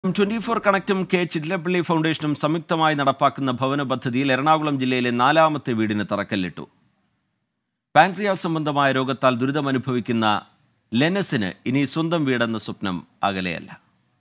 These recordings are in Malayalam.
ട്വന്റി ഫോർ കണക്റ്റും കെ ചിറ്റിലപ്പള്ളി ഫൗണ്ടേഷനും സംയുക്തമായി നടപ്പാക്കുന്ന ഭവന പദ്ധതിയിൽ എറണാകുളം ജില്ലയിലെ നാലാമത്തെ വീടിന് തറക്കല്ലിട്ടു പാൻക്രിയാസ് സംബന്ധമായ രോഗത്താൽ ദുരിതമനുഭവിക്കുന്ന ലെനസിന് ഇനി സ്വന്തം വീടെന്ന സ്വപ്നം അകലെയല്ല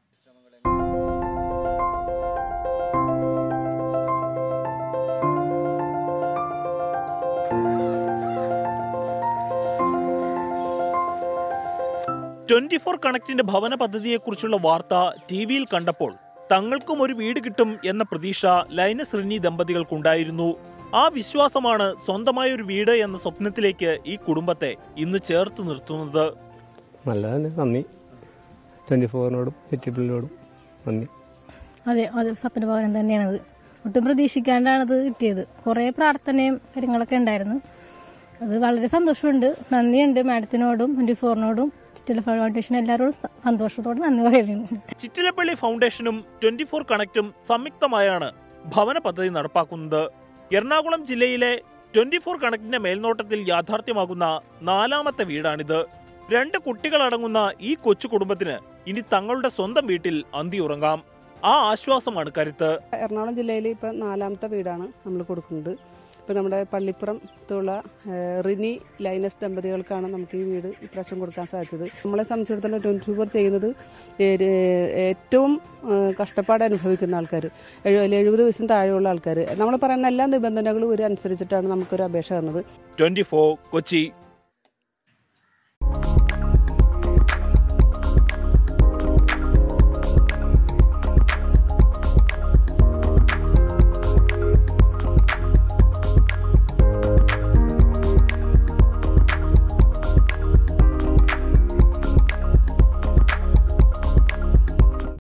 ട്വന്റി ഫോർ കണക്റ്റിന്റെ ഭവന പദ്ധതിയെക്കുറിച്ചുള്ള വാർത്ത ടി വിയിൽ കണ്ടപ്പോൾ തങ്ങൾക്കും ഒരു വീട് കിട്ടും എന്ന പ്രതീക്ഷ ലൈനസ് റിനി ദമ്പതികൾക്കുണ്ടായിരുന്നു ആ വിശ്വാസമാണ് സ്വന്തമായ ഒരു വീട് എന്ന സ്വപ്നത്തിലേക്ക് ഈ കുടുംബത്തെ ഇന്ന് ചേർത്ത് നിർത്തുന്നത് നല്ലതന്നെ നന്ദി ട്വൻറ്റി ഫോറിനോടും എറ്റിപ്പിളിനോടും നന്ദി അതെ അത് സ്വപ്നഭവനം തന്നെയാണത് ഒട്ടും പ്രതീക്ഷിക്കാണ്ടാണത് കിട്ടിയത് കുറേ പ്രാർത്ഥനയും കാര്യങ്ങളൊക്കെ ഉണ്ടായിരുന്നു അത് വളരെ സന്തോഷമുണ്ട് നന്ദിയുണ്ട് മാഡത്തിനോടും ട്വൻറ്റി ഫോറിനോടും ചിറ്റില ഫൗണ്ടേഷൻ എല്ലാവരോടും സ- സന്തോഷത്തോടെ നന്ദി പറയുന്നു ചിറ്റിലപ്പള്ളി ഫൗണ്ടേഷനും ട്വന്റി ഫോർ കണക്റ്റും സംയുക്തമായാണ് ഭവന പദ്ധതി നടപ്പാക്കുന്നത് എറണാകുളം ജില്ലയിലെ ട്വന്റി ഫോർ കണക്റ്റിന്റെ മേൽനോട്ടത്തിൽ യാഥാർത്ഥ്യമാകുന്ന നാലാമത്തെ വീടാണിത് രണ്ട് കുട്ടികളടങ്ങുന്ന ഈ കൊച്ചു കുടുംബത്തിന് ഇനി തങ്ങളുടെ സ്വന്തം വീട്ടിൽ അന്തി ഉറങ്ങാം ആ ആശ്വാസമാണ് കരുത്ത് എറണാകുളം ജില്ലയിൽ ഇപ്പം നാലാമത്തെ വീടാണ് നമ്മൾ കൊടുക്കുന്നത് ഇപ്പം നമ്മുടെ പള്ളിപ്പുറത്തുള്ള ഏഹ്, റിനി ലൈനസ് ദമ്പതികൾക്കാണ് നമുക്ക് ഈ വീട് ഇപ്രാവശ്യം കൊടുക്കാൻ സാധിച്ചത് നമ്മളെ സംബന്ധിച്ചിടത്തോളം ട്വൻറ്റി ഫോർ ചെയ്യുന്നത് ഏ- ഏറ്റവും ഏഹ്, കഷ്ടപ്പാട് അനുഭവിക്കുന്ന ആൾക്കാർ എഴുപത് വയസ്സിന് താഴെയുള്ള ആൾക്കാർ നമ്മൾ പറയുന്ന എല്ലാ നിബന്ധനകളും ഒരു അനുസരിച്ചിട്ടാണ് നമുക്കൊരു അപേക്ഷ തന്നത് ട്വന്റി ഫോർ കൊച്ചി